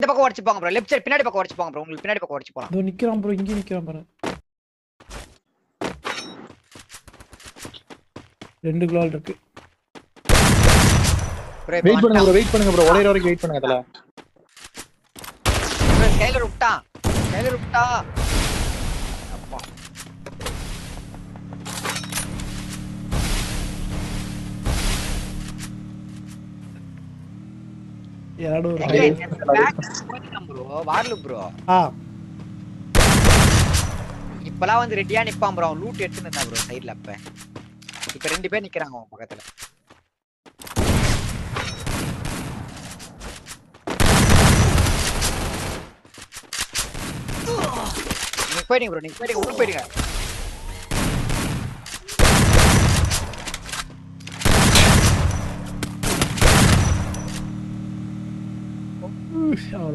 இந்த பக்கம் உடச்சு போங்க ப்ரோ லெஃப்ட் சைடு பின்னாடி பக்கம் உடச்சு போங்க ப்ரோ உங்களுக்கு பின்னாடி பக்கம் உடச்சு போலாம் இதோ நிக்கிறான் ப்ரோ இங்கே நிக்கிறான் பாரு ரெண்டு குளால் இருக்கு ப்ரோ வெயிட் பண்ணுங்க ப்ரோ வெயிட் பண்ணுங்க ப்ரோ ஒரே வரைக்கும் வெயிட் பண்ணுங்க தல ஸ்கைலர் விட்டான் ஸ்கைலர் விட்டா அப்பா யாரோ ஒரு ப்ரோ வார்லு ப்ரோ ஆ இப்பலாம் வந்து ரெடியா நிப்பான் ப்ரோ அவன் லூட் எடுத்துன்னு இருந்தான் ப்ரோ சைடுல அப்ப இப்ப ரெண்டு பேர் நிக்கிறாங்க அவன் பக்கத்துல நீங்க போயிடுங்க ப்ரோ நீங்க போயிடுங்க உள்ள போயிடுங்க